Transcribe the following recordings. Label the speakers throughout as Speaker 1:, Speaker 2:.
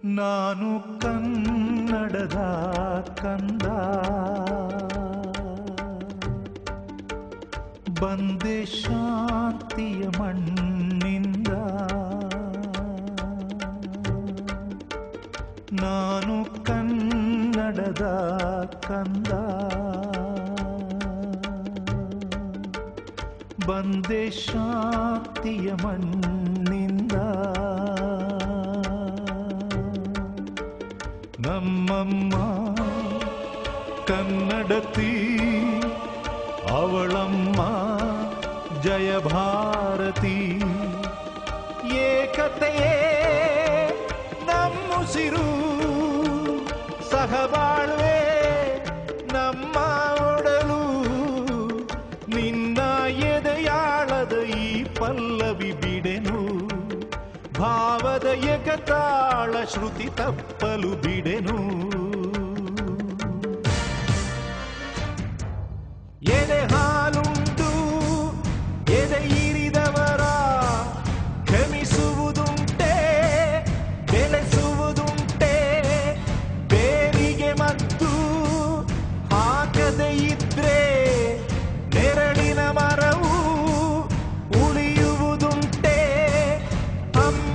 Speaker 1: ನಾನು ಕನ್ನಡದ ಕಂದ ಬಂದೆ ಶಾಂತಿಯ ಮಣ್ಣಿಂದ ನಾನು ಕನ್ನಡದ ಕಂದ ಬಂದೆ ಶಾಂತಿಯ ಮಣ್ಣಿಂದ ನಮ್ಮಮ್ಮ ಕನ್ನಡತಿ ಅವಳಮ್ಮ ಜಯ ಭಾರತಿ ಏಕತೆಯೇ ನಮ್ಮುಸಿರು ಸಹಬಾಳ್ವೆ ನಮ್ಮ ಒಡಲು ನಿನ್ನ ಎದೆಯಾಳದ ಈ ಪಲ್ಲವಿ ಬಿಡೆನು ಭಾವದ ಏಕತಾಳ ಶ್ರುತಿ ತಪ್ಪಲು ಬಿಡೆನು ಎದೆ ಹಾಲುಂಟು ಎದೆ ಇರಿದವರ ಕ್ಷಮಿಸುವುದುಂಟೆ ಬೆಳೆಸುವುದುಂಟೆ ಬೇರಿಗೆ ಮತ್ತು ಹಾಕದೆ ಇದ್ರೆ ನೆರಳಿನ ಮರವು ಉಳಿಯುವುದುಂಟೆ ಅಮ್ಮ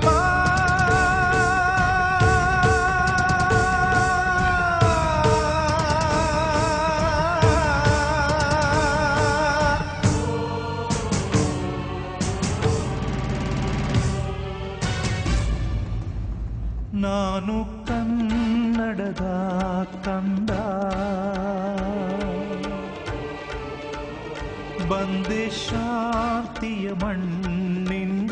Speaker 1: ನಾನು ಕನ್ನಡದ ಕಂದ ಬಂದೆ ಶಾಂತಿಯ ಮಣ್ಣಿಂದ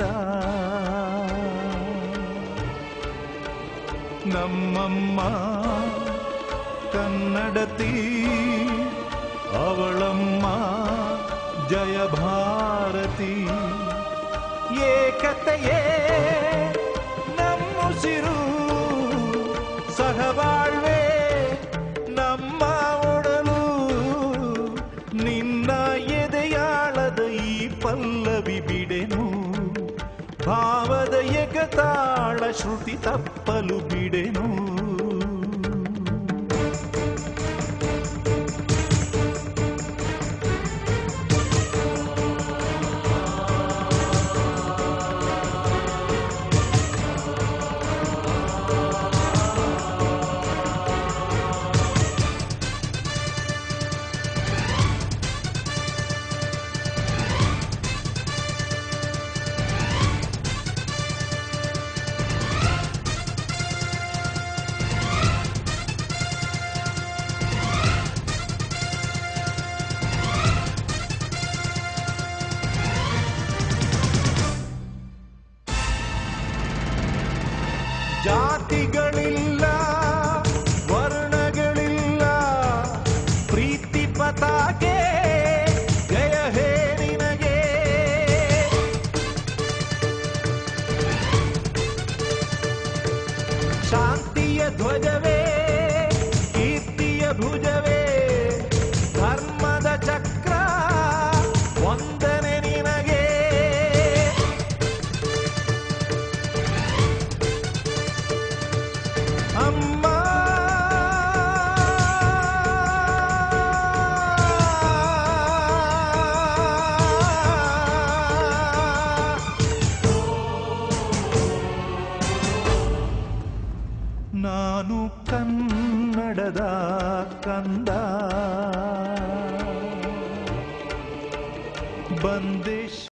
Speaker 1: ನಮ್ಮಮ್ಮ ಕನ್ನಡತಿ ಅವಳಮ್ಮ ಜಯ ಭಾರತಿ ಏಕತೆಯೇ ನಮ್ಮುಸಿರು ಸಹಬಾಳ್ವೆ ನಮ್ಮ ಒಡಲು ನಿನ್ನ ಎದೆಯಾಳದ ಈ ಪಲ್ಲವಿ ಬಿಡೆನು ಭಾವದ ಏಕತಾಳ ಶ್ರುತಿ ತಪ್ಪಲು ಬಿಡೆನು ಜಾತಿಗಳಿಲ್ಲ ವರ್ಣಗಳಿಲ್ಲ ಪ್ರೀತಿ ಪತಾಕೆ ಜಯ ಹೇ ನಿನಗೆ ಶಾಂತಿಯ ಧ್ವಜವೇ ಕೀರ್ತಿಯ ಭುಜವೇ ಧರ್ಮದ ಚಕ್ರ ವಂದನೆ ನಿನಗೆ ಅಮ್ಮ ನಾನು ಕನ್ನಡದ ಕಂದ ಬಂದೆ